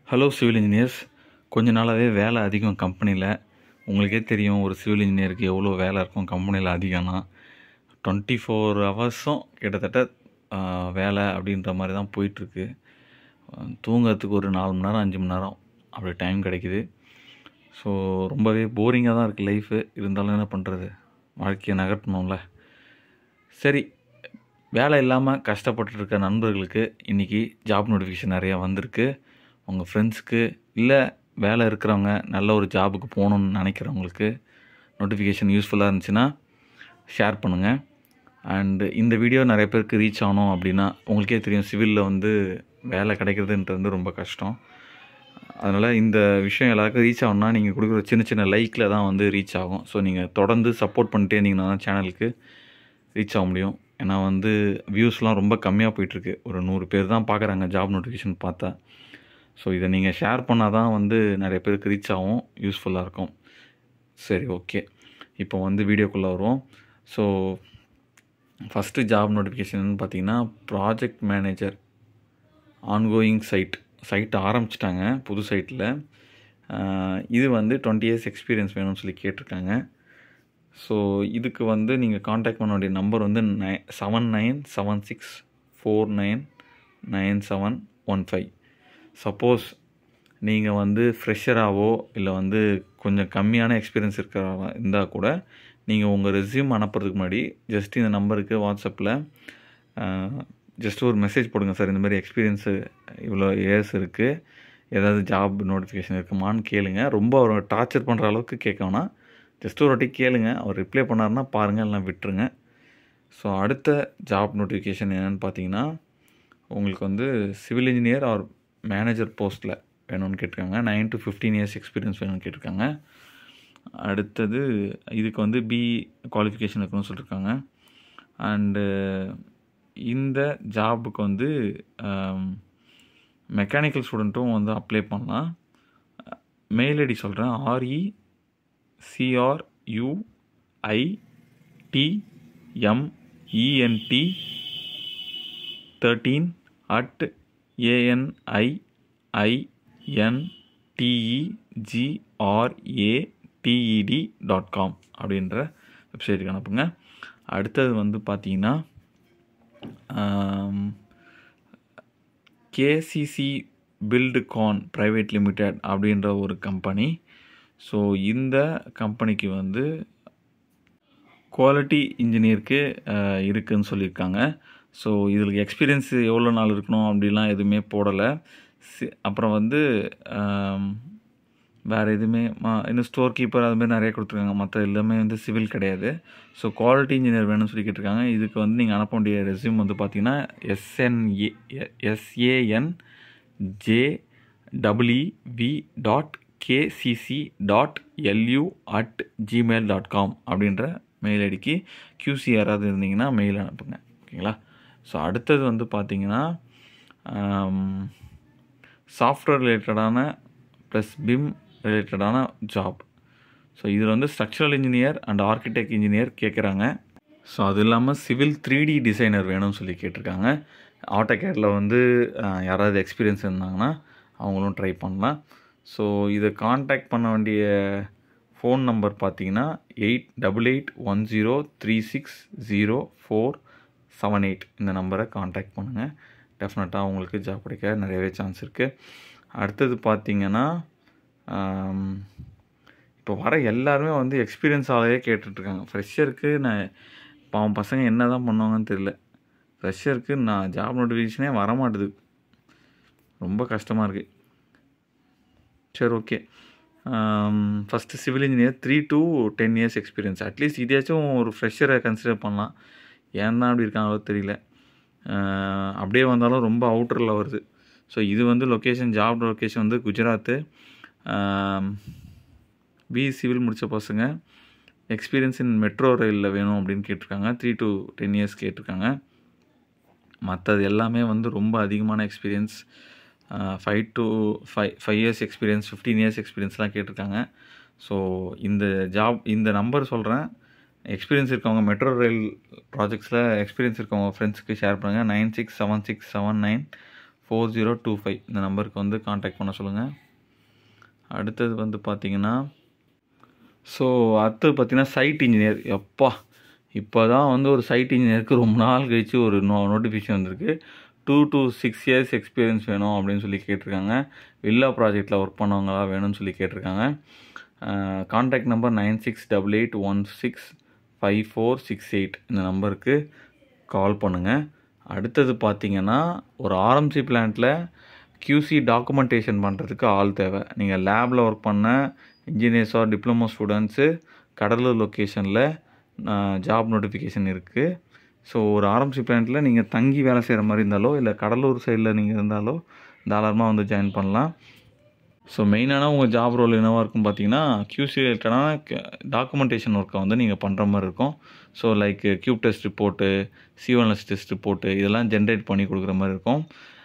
hello civil engineers கொஞ்ச நாளாகவே வேலை அதிகம் கம்பெனியில் உங்களுக்கே தெரியும் ஒரு சிவில் இன்ஜினியருக்கு எவ்வளோ வேலை இருக்கும் கம்பெனியில் அதிகம்னா டுவெண்ட்டி ஃபோர் ஹவர்ஸும் கிட்டத்தட்ட ஆஹ், வேலை அப்படின்ற மாதிரி தான் போயிட்டுருக்கு தூங்கிறதுக்கு ஒரு நாலு மணி நேரம் அஞ்சு மணி நேரம் அப்படி டைம் கிடைக்குது ஸோ ரொம்பவே போரிங்காக தான் இருக்குது லைஃபு இருந்தாலும் என்ன பண்ணுறது வாழ்க்கையை நகர்த்தணும்ல சரி வேலை இல்லாமல் கஷ்டப்பட்டு இருக்க நண்பர்களுக்கு இன்றைக்கி ஜாப் நோட்டிஃபிகேஷன் நிறையா வந்திருக்கு உங்கள் ஃப்ரெண்ட்ஸுக்கு இல்லை வேலை இருக்கிறவங்க நல்ல ஒரு ஜாபுக்கு போகணுன்னு நினைக்கிறவங்களுக்கு நோட்டிஃபிகேஷன் யூஸ்ஃபுல்லாக இருந்துச்சுன்னா ஷேர் பண்ணுங்கள் அண்டு இந்த வீடியோ நிறைய பேருக்கு ரீச் ஆகணும் அப்படின்னா உங்களுக்கே தெரியும் சிவிலில் வந்து வேலை கிடைக்கிறதுன்றது ரொம்ப கஷ்டம் அதனால் இந்த விஷயம் எல்லாருக்கும் ரீச் ஆகணும்னா நீங்கள் கொடுக்குற சின்ன சின்ன லைக்கில் தான் வந்து ரீச் ஆகும் ஸோ நீங்கள் தொடர்ந்து சப்போர்ட் பண்ணிட்டே இருந்தீங்கன்னா தான் சேனலுக்கு ரீச் ஆக முடியும் ஏன்னா வந்து வியூஸ்லாம் ரொம்ப கம்மியாக போயிட்டுருக்கு ஒரு நூறு பேர் தான் பார்க்குறாங்க ஜாப் நோட்டிஃபிகேஷன் பார்த்தா ஸோ இதை நீங்கள் ஷேர் பண்ணால் தான் வந்து நிறைய பேருக்கு ரீச் ஆகும் யூஸ்ஃபுல்லாக இருக்கும் சரி ஓகே இப்போ வந்து வீடியோக்குள்ளே வருவோம் ஸோ ஃபஸ்ட்டு ஜாப் நோட்டிஃபிகேஷன் பார்த்தீங்கன்னா project manager ongoing site site ஆரம்பிச்சிட்டாங்க புது சைட்டில் இது வந்து டுவெண்ட்டி இயர்ஸ் எக்ஸ்பீரியன்ஸ் வேணும்னு சொல்லி கேட்டிருக்காங்க ஸோ இதுக்கு வந்து நீங்கள் காண்டாக்ட் பண்ண வேண்டிய நம்பர் வந்து nine seven nine seven six four nine nine seven one five suppose நீங்கள் வந்து ஃப்ரெஷராகவோ இல்லை வந்து கொஞ்சம் கம்மியான எக்ஸ்பீரியன்ஸ் இருக்கிறவங்க இருந்தால் கூட நீங்கள் உங்கள் ரெஸ்யூம் அனுப்புறதுக்கு முன்னாடி ஜஸ்ட் இந்த நம்பருக்கு வாட்ஸ்அப்பில் ஜஸ்ட் ஒரு மெசேஜ் போடுங்க சார் இந்த மாதிரி எக்ஸ்பீரியன்ஸு இவ்வளோ இயர்ஸ் இருக்குது ஏதாவது ஜாப் நோட்டிஃபிகேஷன் இருக்குமான்னு கேளுங்க ரொம்ப அவர் டார்ச்சர் பண்ணுற அளவுக்கு கேட்க வேணாம் ஜஸ்ட் ஒரு வாட்டி கேளுங்க அவர் ரிப்ளை பண்ணாருன்னா பாருங்கள் எல்லாம் விட்டுருங்க ஸோ அடுத்த ஜாப் நோட்டிஃபிகேஷன் என்னென்னு பார்த்தீங்கன்னா உங்களுக்கு வந்து சிவில் இன்ஜினியர் ஆர் மேனேஜர் போஸ்ட்டில் வேணும்னு கேட்டிருக்காங்க nine to fifteen years experience வேணும்னு கேட்டிருக்காங்க அடுத்தது இதுக்கு வந்து பி குவாலிஃபிகேஷன் இருக்கணும்னு சொல்லியிருக்காங்க அண்டு இந்த ஜாபுக்கு வந்து மெக்கானிக்கல் ஸ்டூடெண்ட்டும் வந்து அப்ளை பண்ணலாம் மெயில் ஐடி சொல்கிறேன் RE சிஆர்யூஐ டிஎம்இஎன்டி thirteen at ஏஎன்ஐஎன்டிஇஜிஆர்ஏடிஇடி dot com அப்படின்ற வெப்சைட்டுக்கு அனுப்புங்க அடுத்தது வந்து பார்த்தீங்கன்னா கேசிசி பில்டுகான் ப்ரைவேட் லிமிடெட் அப்படின்ற ஒரு கம்பெனி ஸோ இந்த கம்பெனிக்கு வந்து குவாலிட்டி இன்ஜினியருக்கு இருக்குதுன்னு சொல்லியிருக்காங்க ஸோ இதில் எக்ஸ்பீரியன்ஸ் எவ்வளோ நாள் இருக்கணும் அப்படிலாம் எதுவுமே போடலை சி அப்புறம் வந்து ஆம், வேறு எதுவுமே மா இன்னும் ஸ்டோர் கீப்பர் அதுமாதிரி நிறைய கொடுத்துருக்காங்க மற்ற எல்லாமே வந்து சிவில் கிடையாது ஸோ குவாலிட்டி இன்ஜினியர் வேணும்னு சொல்லி கேட்டிருக்காங்க இதுக்கு வந்து நீங்கள் அனுப்ப வேண்டிய ரெஸ்யூம் வந்து பார்த்தீங்கன்னா S N A S A N J W V dot K C C dot L U at Gmail dot com அப்படின்ற மெயில் ஐடிக்கு கியூசி யாராவது இருந்தீங்கன்னா மெயில் அனுப்புங்க ஓகேங்களா ஸோ அடுத்தது வந்து பார்த்தீங்கன்னா சாஃப்ட்வேர் ரிலேட்டடான ப்ளஸ் பிம் ரிலேட்டடான ஜாப் ஸோ இதில் வந்து structural engineer and architect engineer கேட்குறாங்க ஸோ அது இல்லாமல் சிவில் த்ரீ டி டிசைனர் வேணும்னு சொல்லி கேட்டிருக்காங்க ஆட்டோகேடில் வந்து அஹ், யாராவது எக்ஸ்பீரியன்ஸ் இருந்தாங்கன்னா அவங்களும் ட்ரை பண்ணலாம் ஸோ இதை காண்டாக்ட் பண்ண வேண்டிய ஃபோன் நம்பர் பார்த்தீங்கன்னா eight double eight one zero three six zero four seven eight இந்த நம்பரை காண்டாக்ட் பண்ணுங்கள் டெஃபினட்டாக உங்களுக்கு ஜாப் கிடைக்க நிறையவே சான்ஸ் இருக்குது அடுத்தது பார்த்தீங்கன்னா ஆம், இப்போ வர எல்லாருமே வந்து எக்ஸ்பீரியன்ஸ் ஆளையே கேட்டுட்ருக்காங்க ஃப்ரெஷருக்கு நான் பாவம் பசங்க என்ன தான் பண்ணுவாங்கன்னு தெரியல ஃப்ரெஷருக்கு நான் ஜாப் நோட்டிஃபிகேஷனே வரமாட்டுது ரொம்ப கஷ்டமாக இருக்குது சரி okay first civil engineer three to ten years experience at least இதையாச்சும் ஒரு ஃப்ரெஷரை கன்சிடர் பண்ணலாம் ஏன் தான் அப்படி இருக்காங்களோ தெரியல ஆஹ் அப்படியே வந்தாலும் ரொம்ப அவுட்டரில் வருது ஸோ இது வந்து லொக்கேஷன் ஜாப் லொக்கேஷன் வந்து குஜராத்து பி சிவில் முடித்த பசங்க எக்ஸ்பீரியன்ஸ் இன் மெட்ரோ ரயிலில் வேணும் அப்படின்னு கேட்டிருக்காங்க த்ரீ டு டென் இயர்ஸ் கேட்டிருக்காங்க மற்றது எல்லாமே வந்து ரொம்ப அதிகமான experience five to five five years experience fifteen years எக்ஸ்பீரியன்ஸ்லாம் கேட்டிருக்காங்க ஸோ இந்த ஜாப் இந்த நம்பர் சொல்கிறேன் எக்ஸ்பீரியன்ஸ் இருக்கவங்க மெட்ரோ ரயில் ப்ராஜெக்ட்ஸில் எக்ஸ்பீரியன்ஸ் இருக்கவங்க ஃப்ரெண்ட்ஸுக்கு ஷேர் பண்ணுங்கள் nine six seven six seven nine four zero two five இந்த நம்பருக்கு வந்து காண்டாக்ட் பண்ண சொல்லுங்கள் அடுத்தது வந்து பார்த்தீங்கன்னா ஸோ அடுத்தது பார்த்தீங்கன்னா சைட் இன்ஜினியர் எப்பா இப்போ தான் வந்து ஒரு சைட் இன்ஜினியருக்கு ரொம்ப நாள் கழிச்சு ஒரு நோ நோட்டிஃபிகேஷன் வந்திருக்கு two to six years experience வேணும் அப்படின்னு சொல்லி கேட்டிருக்காங்க வில்லா ப்ராஜெக்டில் ஒர்க் பண்ணவங்களா வேணும்னு சொல்லி கேட்டிருக்காங்க contact number nine six double eight one six five four six eight இந்த நம்பருக்கு கால் பண்ணுங்கள் அடுத்தது பார்த்தீங்கன்னா ஒரு ஆர்எம்சி பிளான்ட்டில் கியூசி டாக்குமெண்டேஷன் பண்ணுறதுக்கு ஆள் தேவை நீங்கள் லேபில் ஒர்க் பண்ண engineers or diploma students Cuddalore லொக்கேஷனில் ஜாப் நோட்டிஃபிகேஷன் இருக்குது ஸோ ஒரு ஆர்எம்சி பிளான்ட்டில் நீங்கள் தங்கி வேலை செய்கிற மாதிரி இருந்தாலோ இல்லை கடலூர் சைடில் நீங்கள் இருந்தாலோ தாராளமாக வந்து ஜாயின் பண்ணலாம் ஸோ மெயினான உங்கள் ஜாப் ரோல் என்னவாக இருக்கும் பார்த்தீங்கன்னா கியூசி ரிலேட்டடான டாக்குமெண்டேஷன் ஒர்க்கை வந்து நீங்கள் பண்ணுற மாதிரி இருக்கும் so like cube test report சிவன்எஸ் டெஸ்ட் ரிப்போர்ட்டு இதெல்லாம் ஜென்ரேட் பண்ணி கொடுக்குற மாதிரி இருக்கும்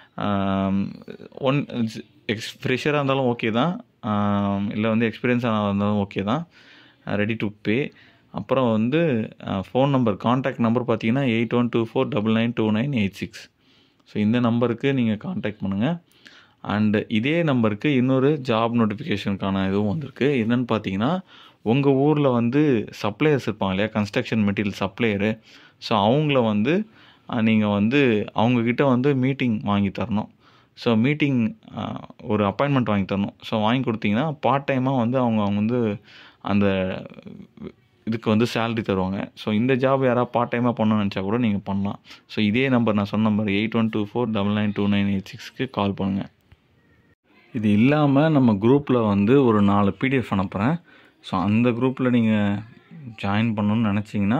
ஒன் எக்ஸ் ஃப்ரெஷராக இருந்தாலும் ஓகே தான் இல்லை வந்து எக்ஸ்பீரியன்ஸாக இருந்தாலும் ஓகே தான் ரெடி டு பே அப்புறம் வந்து ஃபோன் நம்பர் காண்டாக்ட் நம்பர் பார்த்தீங்கன்னா eight one two four double nine two nine eight six so இந்த நம்பருக்கு நீங்கள் காண்டாக்ட் பண்ணுங்கள் அண்டு இதே நம்பருக்கு இன்னொரு ஜாப் நோட்டிஃபிகேஷனுக்கான இதுவும் வந்திருக்கு என்னென்னு பார்த்தீங்கன்னா உங்கள் ஊரில் வந்து சப்ளையர்ஸ் இருப்பாங்க இல்லையா கன்ஸ்ட்ரக்ஷன் மெட்டீரியல் சப்ளையரு ஸோ அவங்கள வந்து நீங்கள் வந்து அவங்கக்கிட்ட வந்து மீட்டிங் வாங்கி தரணும் ஸோ மீட்டிங் ஒரு அப்பாயின்மெண்ட் வாங்கி தரணும் ஸோ வாங்கி கொடுத்தீங்கன்னா பார்ட் டைமாக வந்து அவங்க அவங்க வந்து அந்த இதுக்கு வந்து சேலரி தருவாங்க ஸோ இந்த ஜாப் யாராவது பார்ட் டைமாக பண்ணணும்னு நினச்சா கூட நீங்கள் பண்ணலாம் ஸோ இதே நம்பர் நான் சொன்ன number eight one two four double nine two nine eight சிக்ஸ்க்கு கால் பண்ணுங்கள் இது இல்லாமல் நம்ம குரூப்பில் வந்து ஒரு நாலு பிடிஎஃப் அனுப்புகிறேன் ஸோ அந்த குரூப்பில் நீங்கள் ஜாயின் பண்ணணும்னு நினச்சிங்கன்னா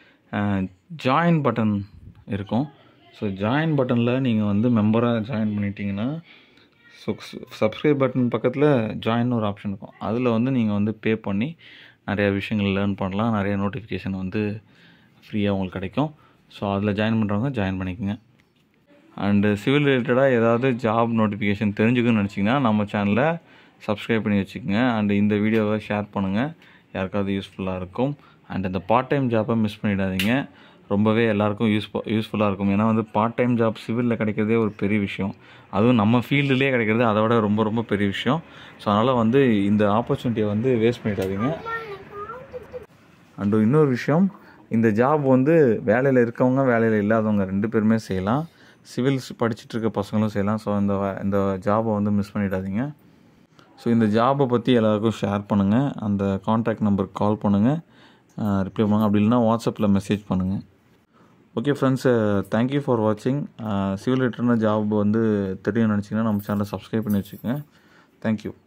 ஜாயின் பட்டன் இருக்கும் ஸோ ஜாயின் பட்டனில் நீங்கள் வந்து மெம்பராக ஜாயின் பண்ணிட்டீங்கன்னா ஸோ சப்ஸ்கிரைப் பட்டன் பக்கத்தில் ஜாயின் ஒரு ஆப்ஷன் இருக்கும் அதில் வந்து நீங்கள் வந்து பே பண்ணி நிறையா விஷயங்கள் லேர்ன் பண்ணலாம் நிறைய நோட்டிஃபிகேஷன் வந்து ஃப்ரீயாக உங்களுக்கு கிடைக்கும் ஸோ அதில் ஜாயின் பண்ணுறவங்க ஜாயின் பண்ணிக்கோங்க அண்டு சிவில் ரிலேட்டடாக ஏதாவது ஜாப் நோட்டிஃபிகேஷன் தெரிஞ்சுக்கணும்னு நினச்சிங்கன்னா நம்ம சேனலை சப்ஸ்கிரைப் பண்ணி வச்சுக்கோங்க அண்டு இந்த வீடியோவை ஷேர் பண்ணுங்கள் யாருக்காவது யூஸ்ஃபுல்லாக இருக்கும் அண்ட் இந்த பார்ட் டைம் ஜாப்பை மிஸ் பண்ணிடாதீங்க ரொம்பவே எல்லாருக்கும் யூஸ் யூஸ்ஃபுல்லாக இருக்கும் ஏன்னா வந்து பார்ட் டைம் ஜாப் சிவிலில் கிடைக்கிறதே ஒரு பெரிய விஷயம் அதுவும் நம்ம ஃபீல்டுலேயே கிடைக்கிறது அதை விட ரொம்ப ரொம்ப பெரிய விஷயம் ஸோ அதனால் வந்து இந்த ஆப்பர்ச்சுனிட்டியை வந்து வேஸ்ட் பண்ணிடாதீங்க அண்டு இன்னொரு விஷயம் இந்த ஜாப் வந்து வேலையில் இருக்கவங்க வேலையில் இல்லாதவங்க ரெண்டு பேருமே செய்யலாம் சிவில்ஸ் படிச்சுட்டு இருக்க பசங்களும் செய்யலாம் ஸோ இந்த இந்த ஜாபை வந்து மிஸ் பண்ணிடாதீங்க ஸோ இந்த ஜாபை பற்றி எல்லாருக்கும் ஷேர் பண்ணுங்கள் அந்த காண்டாக்ட் நம்பருக்கு கால் பண்ணுங்கள் ரிப்ளை பண்ணுங்கள் அப்படி இல்லைனா வாட்ஸ்அப்பில் மெசேஜ் பண்ணுங்கள் ஓகே ஃப்ரெண்ட்ஸ் தேங்க்யூ ஃபார் வாட்சிங் சிவில் ரிட்டர்ன ஜாப் வந்து தெரியும் நினச்சிங்கன்னா நம்ம சேனலை சப்ஸ்கிரைப் பண்ணி வச்சுக்கோங்க தேங்க்யூ